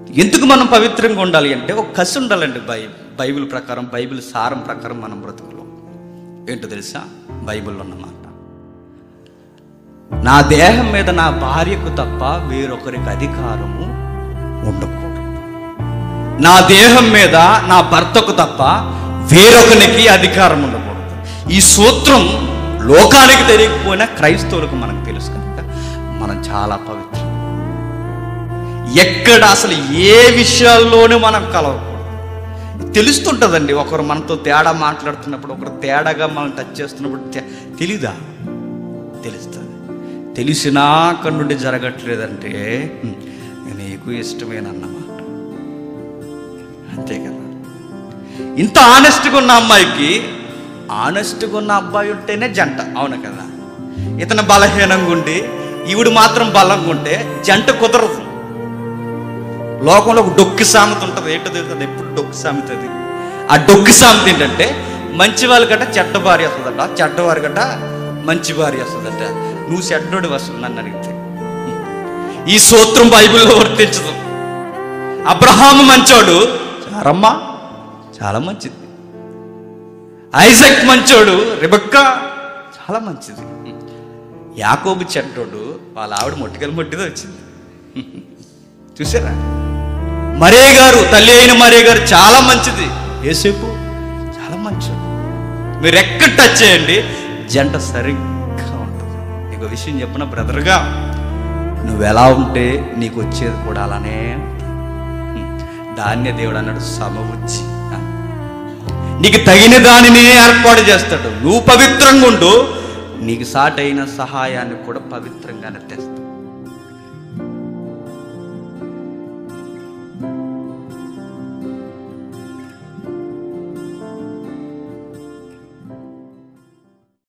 ఎందుకు మనం పవిత్రంగా ఉండాలి అంటే ఒక కసి ఉండాలండి బై బైబిల్ ప్రకారం బైబిల్ సారం ప్రకారం మనం బ్రతుకులో ఏంటో తెలుసా బైబిల్లో ఉన్నమాట నా దేహం మీద నా భార్యకు తప్ప వేరొకరికి అధికారము ఉండకూడదు నా దేహం మీద నా భర్తకు తప్ప వేరొకరికి అధికారం ఉండకూడదు ఈ సూత్రం లోకానికి తెలియకపోయినా క్రైస్తవులకు మనకు తెలుసు కనుక మనం చాలా పవిత్రం ఎక్కడ అసలు ఏ విషయాల్లోనూ మనం కలవకూడదు తెలుస్తుంటుందండి ఒకరు మనతో తేడా మాట్లాడుతున్నప్పుడు ఒకరు తేడాగా మనం టచ్ చేస్తున్నప్పుడు తె- తెలీదా తెలుస్తుంది తెలిసినా కన్నుండి జరగట్లేదంటే "హ్మ్, నీకు ఇష్టమేనన్నమాట అంతే కదా ఇంత ఆనెస్ట్గా ఉన్న అమ్మాయికి ఆనెస్ట్గా ఉన్న అబ్బాయి ఉంటేనే జంట అవును కదా ఇతను బలహీనంగా ఉండి ఈవిడ మాత్రం బలంగా ఉంటే జంట కుదరదు లోకంలో ఒక డొక్కి సామెత ఉంటుంది ఏంటో తెలుస్తుంది ఎప్పుడు డొక్కి సామెత అది ఆ డొక్కి సామెత ఏంటంటే మంచి వాళ్ళ గట్ట చెడ్డ భార్య వస్తుందట చెడ్డవారి గట్ట మంచి భార్య వస్తుందట నువ్వు చెడ్డోడు వస్తుంది నన్ను అడిగితే ఈ సూత్రం బైబిల్లో వర్తించదు అబ్రహాము మంచోడు చారమ్మ చాలా మంచిది ఐజక్ మంచోడు రిబక్క చాలా మంచిది యాకోబు చెడ్డోడు వాళ్ళ ఆవిడ మొట్టికలు మొట్టిదో వచ్చింది చూసారా మరే గారు తల్లి అయిన మరే గారు చాలా మంచిది ఏసేపు చాలా మంచిది మీరు ఎక్కడ టచ్ చేయండి జంట సరిగ్గా ఉంటుంది నీకు విషయం చెప్పిన బ్రదర్గా నువ్వు ఎలా ఉంటే నీకు వచ్చేది కూడా అలానే ఉంటుంది. దాన్నే దేవుడు అన్నాడు సమవుచ్చి నీకు తగిన దానిని ఏర్పాటు చేస్తాడు నువ్వు పవిత్రంగా ఉండు నీకు సాటైన సహాయాన్ని కూడా పవిత్రంగానే తెస్తాడు